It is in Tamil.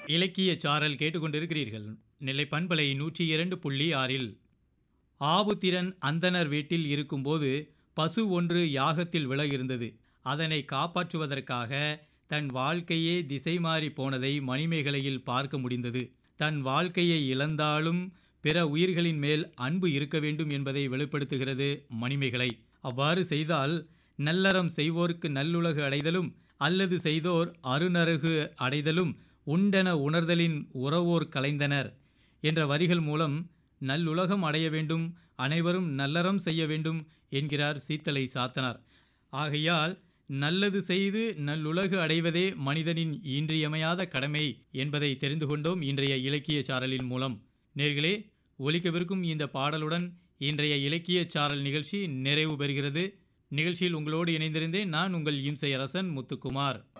இலக்கிய சாரல் கேட்டுக்கொண்டிருக்கிறீர்கள் நெல்லை பண்பலை நூற்றி இரண்டு புள்ளி ஆறில் ஆபுத்திரன் அந்தணர் வீட்டில் இருக்கும்போது பசு ஒன்று யாகத்தில் விழ இருந்தது அதனை காப்பாற்றுவதற்காக தன் வாழ்க்கையே திசை மாறி போனதை மணிமேகலையில் பார்க்க முடிந்தது தன் வாழ்க்கையை இழந்தாலும் பிற உயிர்களின் மேல் அன்பு இருக்க வேண்டும் என்பதை வெளிப்படுத்துகிறது மணிமேகலை அவ்வாறு செய்தால் நல்லறம் செய்வோர்க்கு நல்லுலகு அடைதலும் அல்லது செய்தோர் அருநரகு அடைதலும் உண்டென உணர்தலின் உறவோர் கலைந்தனர் என்ற வரிகள் மூலம் நல்லுலகம் அடைய வேண்டும் அனைவரும் நல்லறம் செய்ய வேண்டும் என்கிறார் சீத்தலை சாத்தனார் ஆகையால் நல்லது செய்து நல்லுலகு அடைவதே மனிதனின் இன்றியமையாத கடமை என்பதை தெரிந்து கொண்டோம் இன்றைய இலக்கிய சாரலின் மூலம் நேர்களே ஒலிக்கவிருக்கும் இந்த பாடலுடன் இன்றைய இலக்கிய சாரல் நிகழ்ச்சி நிறைவு பெறுகிறது நிகழ்ச்சியில் உங்களோடு இணைந்திருந்தேன் நான் உங்கள் இம்சை அரசன் முத்துக்குமார்